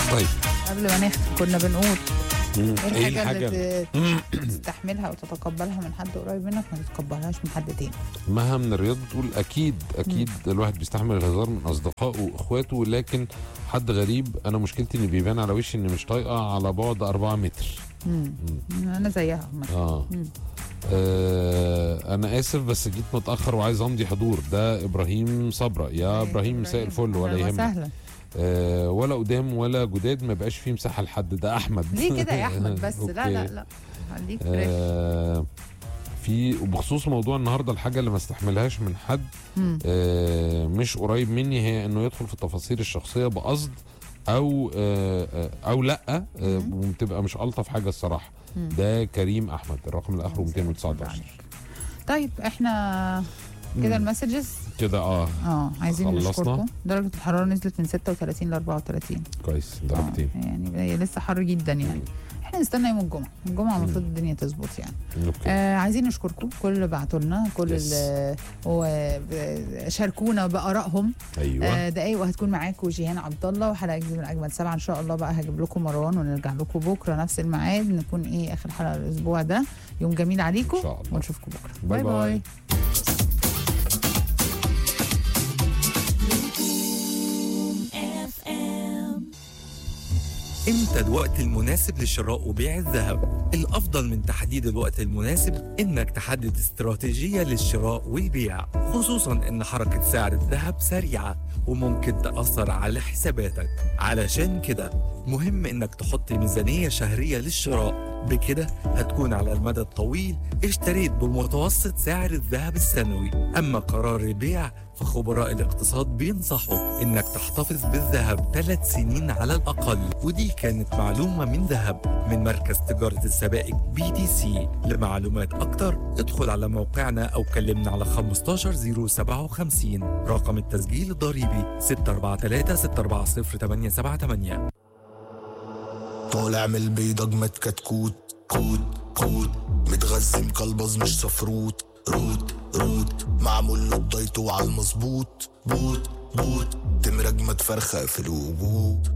طيب قبل ما نختم كنا بنقول مم. ايه ايه الحاجه الحاجه اللي ت- تستحملها وتتقبلها من حد قريب منك ما تتقبلهاش من حد تاني مها من الرياض بتقول اكيد اكيد الواحد بيستحمل الهزار من اصدقائه واخواته لكن حد غريب انا مشكلتي ان بيبان على وشي اني مش طايقه على بعد 4 متر مم. انا زيها عامة. اه مم. آه انا اسف بس جيت متاخر وعايز امضي حضور ده ابراهيم صبرا يا إيه، ابراهيم مساء الفل ولا أهلاً يهمك وسهلا آه ولا قدام ولا جداد ما بقاش فيه مساحه لحد ده احمد ليه كده يا احمد بس لا لا أوكي. لا خليك فريش آه في وبخصوص موضوع النهارده الحاجه اللي ما استحملهاش من حد مم. آه مش قريب مني هي انه يدخل في التفاصيل الشخصيه بقصد او آه آه، او لا آه مم. وبتبقى مش الطف حاجه الصراحه مم. ده كريم احمد الرقم اللي اخره 219 طيب احنا كده مم. المسجز كده اه اه عايزين خلصنا. نشكركم درجة الحرارة نزلت من 36 ل 34 كويس آه درجتين يعني هي لسه حر جدا يعني احنا نستنى يوم الجمعة الجمعة المفروض الدنيا تظبط يعني اوكي آه عايزين نشكركم كل اللي بعتوا لنا كل Yes. اللي و- شاركونا بآرائهم ايوه آه دقايق وهتكون معاكم جيهان عبد الله وحلقه جديده من اجمل سبعه ان شاء الله بقى هجيب لكم مروان ونرجع لكم بكره نفس الميعاد نكون ايه اخر حلقه الاسبوع ده يوم جميل عليكم إن شاء الله. ونشوفكم بكره باي باي. امتى الوقت المناسب لشراء وبيع الذهب الافضل من تحديد الوقت المناسب انك تحدد استراتيجية للشراء والبيع خصوصا ان حركة سعر الذهب سريعة وممكن تأثر على حساباتك علشان كده مهم انك تحط ميزانية شهرية للشراء بكده هتكون على المدى الطويل اشتريت بمتوسط سعر الذهب السنوي اما قرار البيع فخبراء الاقتصاد بينصحوا انك تحتفظ بالذهب ثلاث سنين على الاقل ودي كانت معلومه من ذهب من مركز تجاره السبائك بي دي سي لمعلومات اكتر ادخل على موقعنا او كلمنا على 15057 رقم التسجيل الضريبي 643 640 878 طالع من البيضة اجمد كتكوت كوت كوت متغذي مكلبز مش صفروت روت روت معمول له بدايته على المظبوط بوت بوت تمر اجمد فرخة في الوجود